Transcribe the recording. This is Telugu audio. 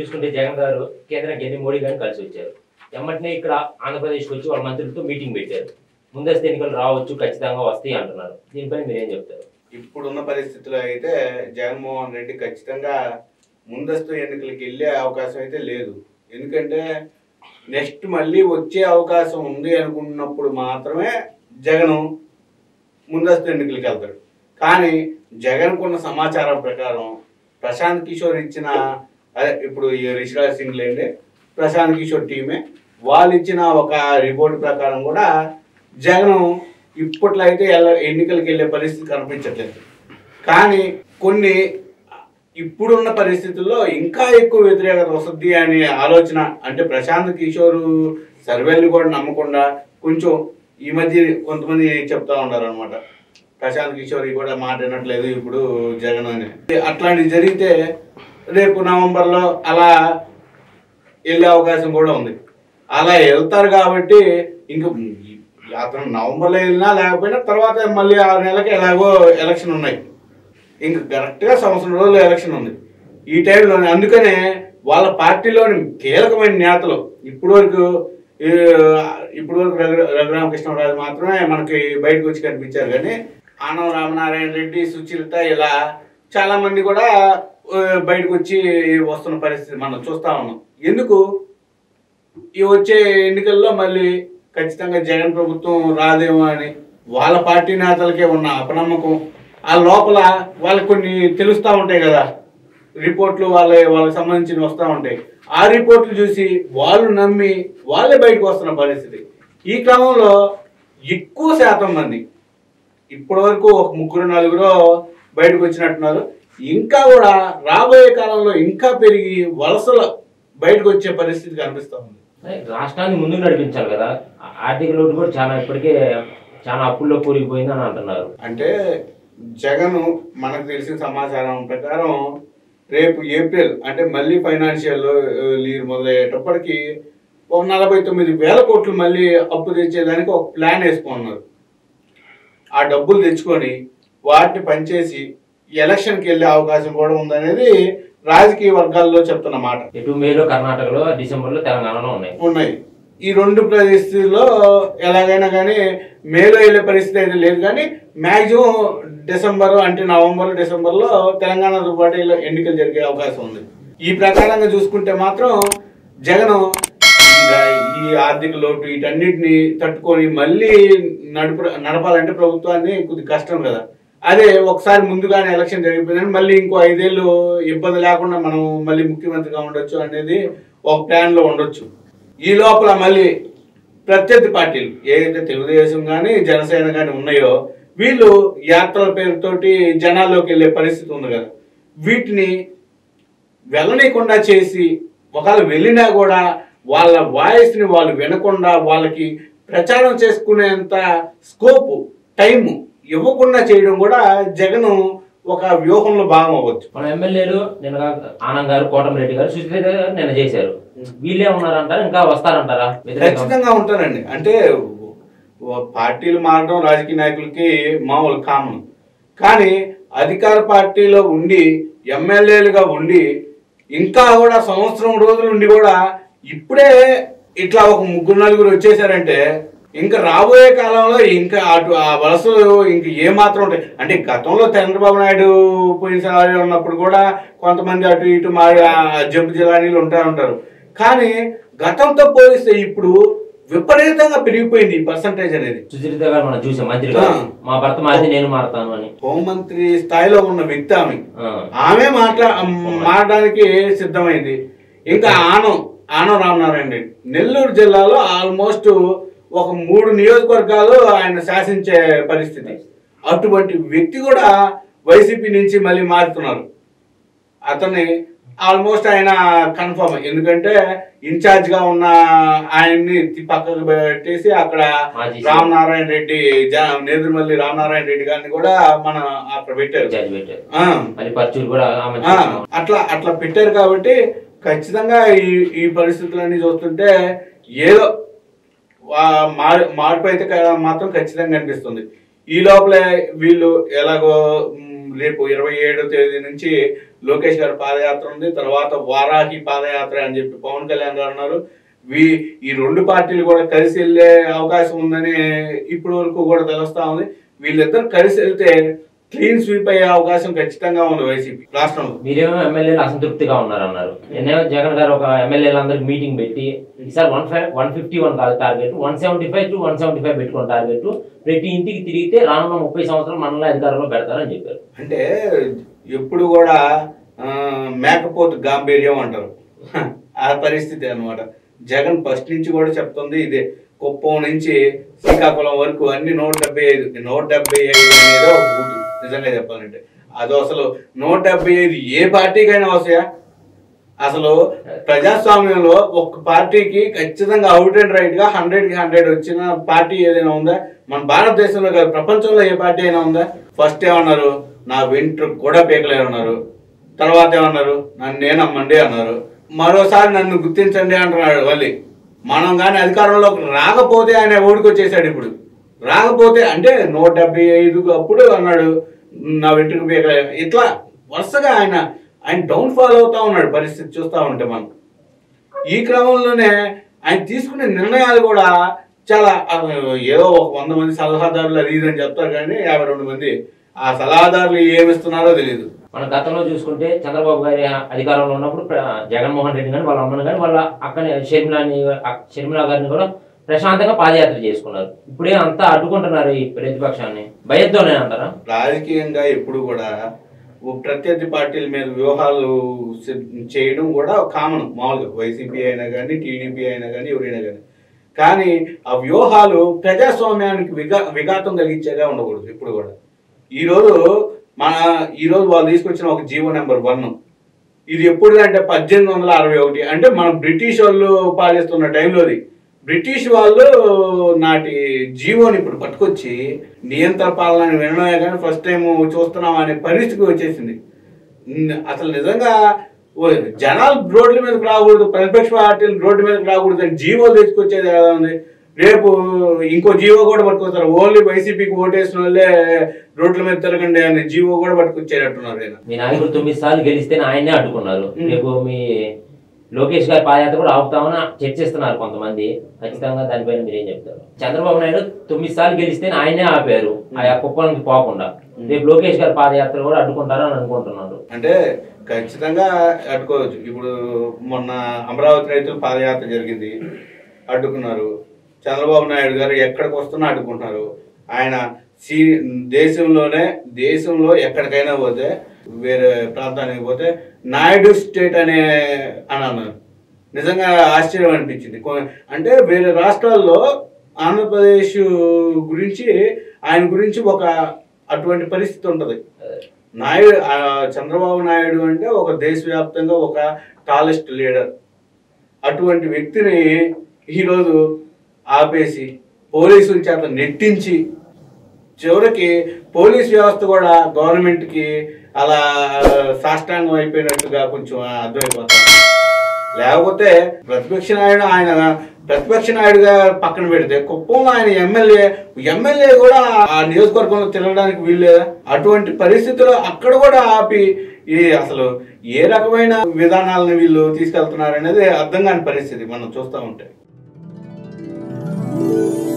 చూసుకుంటే జగన్ గారు కేంద్రానికి ఎన్ని మోడీ గారిని కలిసి వచ్చారు ఎమ్మటనే ఇక్కడ ఆంధ్రప్రదేశ్కి వచ్చి వాళ్ళ మంత్రులతో మీటింగ్ పెట్టారు ముందస్తు ఎన్నికలు రావచ్చు ఖచ్చితంగా వస్తాయి అంటున్నారు దీనిపై మీరేం చెప్తారు ఇప్పుడున్న పరిస్థితిలో అయితే జగన్మోహన్ రెడ్డి ఖచ్చితంగా ముందస్తు ఎన్నికలకి వెళ్ళే అవకాశం అయితే లేదు ఎందుకంటే నెక్స్ట్ మళ్ళీ వచ్చే అవకాశం ఉంది అనుకున్నప్పుడు మాత్రమే జగన్ ముందస్తు ఎన్నికలకి వెళ్తాడు కానీ జగన్కున్న సమాచారం ప్రకారం ప్రశాంత్ కిషోర్ ఇచ్చిన అదే ఇప్పుడు ఈ రిషిరాజ్ సింగ్ లేండి ప్రశాంత్ కిషోర్ టీమే వాళ్ళు ఇచ్చిన ఒక రిపోర్ట్ ప్రకారం కూడా జగన్ ఇప్పట్లో అయితే ఎల్ల- ఎన్నికలకు వెళ్ళే పరిస్థితి కనిపించట్లేదు కానీ కొన్ని ఇప్పుడున్న పరిస్థితుల్లో ఇంకా ఎక్కువ వ్యతిరేకత వస్తుంది అనే ఆలోచన అంటే ప్రశాంత్ కిషోర్ సర్వేలు కూడా నమ్మకుండా కొంచెం ఈ మధ్య కొంతమంది చెప్తా ఉన్నారు అనమాట ప్రశాంత్ కిషోర్ కూడా మాట వినట్లేదు ఇప్పుడు జగన్ అని అట్లాంటివి జరిగితే రేపు నవంబర్లో అలా వెళ్ళే అవకాశం కూడా ఉంది అలా వెళ్తారు కాబట్టి ఇంక అతను నవంబర్లో వెళ్ళినా లేకపోయినా తర్వాత మళ్ళీ ఆరు నెలలకి ఎలాగో ఎలక్షన్ ఉన్నాయి ఇంక కరెక్ట్గా సంవత్సరం రోజులు ఎలక్షన్ ఉంది ఈ టైంలో అందుకనే వాళ్ళ పార్టీలోని కీలకమైన నేతలు ఇప్పటి వరకు ఇప్పటి వరకు రఘు రఘురామకృష్ణరాజు మాత్రమే మనకి బయటకు వచ్చి కనిపించారు కానీ ఆనం రామనారాయణ రెడ్డి సుచరిత ఇలా చాలా మంది కూడా ఆ, బయటకు వచ్చి వస్తున్న పరిస్థితి మనం చూస్తా ఉన్నాం ఎందుకు ఈ వచ్చే ఎన్నికల్లో మళ్ళీ ఖచ్చితంగా జగన్ ప్రభుత్వం రాదేమో అని వాళ్ళ పార్టీ నేతలకే ఉన్న అపనమ్మకం ఆ లోపల వాళ్ళకి కొన్ని తెలుస్తూ ఉంటాయి కదా రిపోర్ట్లు వాళ్ళ వాళ్ళకి సంబంధించి వస్తూ ఉంటాయి ఆ రిపోర్ట్లు చూసి వాళ్ళు నమ్మి వాళ్ళే బయటకు వస్తున్న పరిస్థితి ఈ క్రమంలో ఎక్కువ శాతం మంది ఇప్పటి వరకు ఒక ముగ్గురు నలుగురు బయటకు వచ్చినట్టున్నారు ఇంకా కూడా రాబోయే కాలంలో ఇంకా పెరిగి వలసలు బయటకు వచ్చే పరిస్థితి కనిపిస్తా ఉంది రాష్ట్రాన్ని ముందుకు నడిపించాలి కదా ఆ- ఆర్థిక లోటు కూడా చాలా ఇప్పటికే చాలా అప్పుల్లో కూలిపోయింది అని అంటున్నారు అంటే జగన్ మనకు తెలిసిన సమాచారం ప్రకారం రేపు ఏప్రిల్ అంటే మళ్ళీ ఫైనాన్షియల్ ఇయర్ మొదలయ్యేటప్పటికి ఒక నలభై తొమ్మిది వేల కోట్లు మళ్ళీ అప్పు తెచ్చేదానికి ఒక ప్లాన్ వేసుకున్నారు ఆ డబ్బులు తెచ్చుకొని వాటిని పనిచేసి ఎలక్షన్కి వెళ్ళే అవకాశం కూడా ఉందనేది రాజకీయ వర్గాల్లో చెప్తున్న మాట ఇటు మేలో కర్ణాటకలో డిసెంబర్లో తెలంగాణలో ఉన్నాయి ఉన్నాయి ఈ రెండు పరిస్థితుల్లో ఎలాగైనా కానీ మేలో వెళ్ళే పరిస్థితి అయితే లేదు కానీ మ్యాక్సిమం డిసెంబర్ అంటే నవంబర్ డిసెంబర్లో తెలంగాణతో పాటు ఇలా ఎన్నికలు జరిగే అవకాశం ఉంది ఈ ప్రకారంగా చూసుకుంటే మాత్రం జగన్ ఈ ఆర్థిక లోటు వీటన్నిటిని తట్టుకొని మళ్ళీ నడుపు నడపాలంటే ప్రభుత్వాన్ని కొద్ది కష్టం కదా అదే ఒకసారి ముందుగానే ఎలక్షన్ జరిగిపోయిందని మళ్ళీ ఇంకో ఐదేళ్ళు ఇబ్బంది లేకుండా మనం మళ్ళీ ముఖ్యమంత్రిగా ఉండొచ్చు అనేది ఒక ప్లాన్ లో ఉండొచ్చు ఈ లోపల మళ్ళీ ప్రత్యర్థి పార్టీలు ఏదైతే తెలుగుదేశం కానీ జనసేన కానీ ఉన్నాయో వీళ్ళు యాత్రల పేరుతోటి జనాల్లోకి వెళ్ళే పరిస్థితి ఉంది కదా వీటిని వెళ్ళనీయకుండా చేసి ఒకవేళ వెళ్ళినా కూడా వాళ్ళ వాయిస్ని వాళ్ళు వినకుండా వాళ్ళకి ప్రచారం చేసుకునేంత స్కోప్ టైం ఇవ్వకుండా చేయడం కూడా జగన్ ఒక వ్యూహంలో భాగం అవ్వచ్చు మన ఎమ్మెల్యేలు నిన్న ఆనంద్ గారు కోటమిరెడ్డి గారు సుచిత గారు నిన్న చేశారు వీళ్ళే ఉన్నారంటారా ఇంకా వస్తారంటారా వ్యతిరేకం ఖచ్చితంగా ఉంటారండి అంటే ఓ పార్టీలు మారడం రాజకీయ నాయకులకి మామూలు కామన్ కానీ అధికార పార్టీలో ఉండి ఎమ్మెల్యేలుగా ఉండి ఇంకా కూడా సంవత్సరం రోజులు ఉండి కూడా ఇప్పుడే ఇట్లా ఒక ముగ్గురు నలుగురు వచ్చేసారంటే ఇంకా రాబోయే కాలంలో ఇంకా అటు ఆ వలసలు ఇంక ఏ మాత్రం ఉంటాయి అంటే గతంలో చంద్రబాబు నాయుడు పోయినసారి ఉన్నప్పుడు కూడా కొంతమంది అటు ఇటు మారి ఆ జంపు జిల్లానీలు ఉంటా ఉంటారు కానీ గతంతో పోలిస్తే ఇప్పుడు విపరీతంగా పెరిగిపోయింది ఈ పర్సంటేజ్ అనేది సుచరిత గారు మనం చూసాం మంత్రి గారు ఆ. మా భర్త మారితే నేను మారతాను అని హోంమంత్రి స్థాయిలో ఉన్న వ్యక్తి ఆమె ఆ. ఆమె మాట్లా మారడానికి సిద్ధమైంది ఇంకా ఆనం ఆనం రామనారాయణ రెడ్డి నెల్లూరు జిల్లాలో ఆల్మోస్ట్ ఒక మూడు నియోజకవర్గాలు ఆయన శాసించే పరిస్థితి అటువంటి వ్యక్తి కూడా వైసీపీ నుంచి మళ్ళీ మారుతున్నారు అతన్ని ఆల్మోస్ట్ ఆయన కన్ఫర్మ్ ఎందుకంటే ఇన్ఛార్జ్ గా ఉన్న ఆయన్ని తి- పక్కకు పెట్టేసి అక్కడ మాజీ రామనారాయణ రెడ్డి జా- నేదురుమల్లి రామనారాయణ రెడ్డి గారిని కూడా మన అక్కడ పెట్టారు జడ్జి పెట్టారు ఆ, మళ్ళీ పర్చూరు కూడా ఆమె ఆ, అట్లా అట్లా పెట్టారు కాబట్టి ఖచ్చితంగా ఈ ఈ పరిస్థితులన్నీ చూస్తుంటే ఏదో వా- మార్ మార్పు అయితే క- మాత్రం ఖచ్చితంగా కనిపిస్తుంది ఈ లోపలే వీళ్ళు ఎలాగో మ్, రేపు ఇరవై ఏడో తేదీ నుంచి లోకేష్ గారి పాదయాత్ర ఉంది తర్వాత వారాహి పాదయాత్ర అని చెప్పి పవన్ కళ్యాణ్ గారు అన్నారు వీ ఈ రెండు పార్టీలు కూడా కలిసి వెళ్ళే అవకాశం ఉందని ఇప్పటి వరకు కూడా తెలుస్తా ఉంది వీళ్ళిద్దరు కలిసి వెళ్తే క్లీన్ స్వీప్ అయ్యే అవకాశం ఖచ్చితంగా ఉంది వైసీపీ రాష్ట్రంలో మీరేమో ఎమ్మెల్యేలు అసంతృప్తిగా ఉన్నారన్నారు నిన్నేమో జగన్ గారు ఒక ఎమ్మెల్యేలందరికి మీటింగ్ పెట్టి ఈసారి one five one fifty one కాదు target one seventy five to one seventy five పెట్టుకున్న టార్గెట్ ప్రతి ఇంటికి తిరిగితే రానున్న ముప్పై సంవత్సరాలు మనలో అధికారంలో పెడతారని చెప్పారు అంటే ఎప్పుడు కూడా ఆ, మేకపోతు గాంభీర్యం అంటారు ఆ పరిస్థితి అన్నమాట జగన్ ఫస్ట్ నుంచి కూడా చెప్తుంది ఇదే కుప్పం నుంచి శ్రీకాకుళం వరకు అన్ని నూట డెబ్బై ఐదు నూట డెబ్బై ఐదు అనేది ఒక బూతు నిజంగా చెప్పాలంటే అది అసలు నూట డెబ్బై ఐదు ఏ పార్టీకైనా వస్తాయా అసలు ప్రజాస్వామ్యంలో ఒక పార్టీకి ఖచ్చితంగా అవుట్ అండ్ రైట్ గా హండ్రెడ్ కి హండ్రెడ్ వచ్చిన పార్టీ ఏదైనా ఉందా మన భారతదేశంలో కాదు ప్రపంచంలో ఏ పార్టీ అయినా ఉందా ఫస్ట్ ఏమన్నారు నా వెంట్రు కూడా పీకలేరు అన్నారు తర్వాత ఏమన్నారు నన్ను నేనమ్మండి అన్నారు మరోసారి నన్ను గుర్తించండి అంటున్నాడు మళ్ళీ మనం కానీ అధికారంలోకి రాకపోతే ఆయన ఓడికొచ్చేసాడు ఇప్పుడు రాకపోతే అంటే నూట డెబ్బై ఐదు అప్పుడు అన్నాడు నా వెంట్రుక పీకలే ఇట్లా వరుసగా ఆయన ఆయన డౌన్ ఫాల్ అవుతా ఉన్నాడు పరిస్థితి చూస్తా ఉంటే మనం ఈ క్రమంలోనే ఆయన తీసుకునే నిర్ణయాలు కూడా చాలా ఆ, ఏదో ఒక వంద మంది సలహాదారులు అది ఇది అని చెప్తారు కానీ యాభై రెండు మంది ఆ సలహాదారులు ఏమిస్తున్నారో తెలియదు మన గతంలో చూసుకుంటే చంద్రబాబు గారి అధికారంలో ఉన్నప్పుడు ప్ర- జగన్మోహన్ రెడ్డి కానీ వాళ్ళ అమ్మని కానీ వాళ్ళ అక్కని షర్మిలాని అక్- షర్మిలా గారిని కూడా ప్రశాంతంగా పాదయాత్ర చేసుకున్నారు ఇప్పుడే అంతా అడ్డుకుంటున్నారు ఈ ప్రతిపక్షాన్ని భయద్దోనే అంటారా రాజకీయంగా ఎప్పుడు కూడా ఓ ప్రత్యర్థి పార్టీల మీద వ్యూహాలు సి- చేయడం కూడా కామన్ మామూలుగా వైసీపీ అయినా కానీ టీడీపీ అయినా కానీ ఎవరైనా కానీ కానీ ఆ వ్యూహాలు ప్రజాస్వామ్యానికి విఘా విఘాతం కలిగించేగా ఉండకూడదు ఇప్పుడు కూడా ఈరోజు మన ఈరోజు వాళ్ళు తీసుకొచ్చిన ఒక జీవో నెంబర్ వన్ ఇది ఎప్పుడు అంటే పద్దెనిమిది వందల అరవై ఒకటి అంటే మన బ్రిటిష్ వాళ్ళు పాలిస్తున్న టైంలోది బ్రిటిష్ వాళ్ళు నాటి జీవోని ఇప్పుడు పట్టుకొచ్చి నియంత్రణ పాలన వినడమే కానీ ఫస్ట్ టైం చూస్తున్నాం అనే పరిస్థితి వచ్చేసింది న- అసలు నిజంగా ఓ జనాలు రోడ్ల మీదకి రాకూడదు ప్రతిపక్ష పార్టీలు రోడ్డు మీదకి రాకూడదు అని జీవో తెచ్చుకొచ్చేది ఎలా ఉంది రేపు ఇంకో జీవో కూడా పట్టుకొస్తారు ఓన్లీ వైసీపీకి ఓటేసిన వాళ్ళే రోడ్ల మీద తిరగండి అనే జీవో కూడా పట్టుకొచ్చేటట్టున్నారు ఆయన మీ నాయకుడు తొమ్మిది సార్లు గెలిస్తేనే ఆయన్నే అడ్డుకున్నారు ఉం. రేపు మీ లోకేష్ గారి పాదయాత్ర కూడా ఆపుతామని చర్చిస్తున్నారు కొంతమంది ఖచ్చితంగా దానిపైన మీరేం చెప్తారు చంద్రబాబు నాయుడు తొమ్మిది సార్లు గెలిస్తేనే ఆయనే ఆపారు ఆ కుప్పలకి పోకుండా రేపు లోకేష్ గారి పాదయాత్ర కూడా అడ్డుకుంటారని అనుకుంటున్నారు అంటే ఖచ్చితంగా అడ్డుకోవచ్చు ఇప్పుడు మొన్న అమరావతి రైతుల పాదయాత్ర జరిగింది అడ్డుకున్నారు చంద్రబాబు నాయుడు గారు ఎక్కడికి వస్తున్నా అడ్డుకుంటున్నారు ఆయన సీ దేశంలోనే దేశంలో ఎక్కడికైనా పోతే వేరే ప్రాంతానికి పోతే నాయుడు స్టేట్ అనే అని అన్నారు నిజంగా ఆశ్చర్యం అనిపించింది కొ- అంటే వేరే రాష్ట్రాల్లో ఆంధ్రప్రదేశ్ గురించి ఆయన గురించి ఒక అటువంటి పరిస్థితి ఉంటుంది నాయుడు ఆ, చంద్రబాబు నాయుడు అంటే ఒక దేశవ్యాప్తంగా ఒక టాలెస్ట్ లీడర్ అటువంటి వ్యక్తిని ఈరోజు ఆపేసి పోలీసుల చేత నెట్టించి చివరికి పోలీస్ వ్యవస్థ కూడా గవర్నమెంట్కి అలా సాష్టాంగం అయిపోయినట్టుగా కొంచెం అర్థమైపోతాం లేకపోతే ప్రతిపక్ష నాయుడు ఆయన ప్రతిపక్ష నాయుడుగా పక్కన పెడితే కుప్పంలో ఆయన ఎమ్మెల్యే ఎమ్మెల్యే కూడా ఆ నియోజకవర్గంలో తిరగడానికి వీల్లేదా అటువంటి పరిస్థితుల్లో అక్కడ కూడా ఆపి ఈ అసలు ఏ రకమైన విధానాలను వీళ్ళు తీసుకెళ్తున్నారు అనేది అర్థం కాని పరిస్థితి మనం చూస్తూ ఉంటే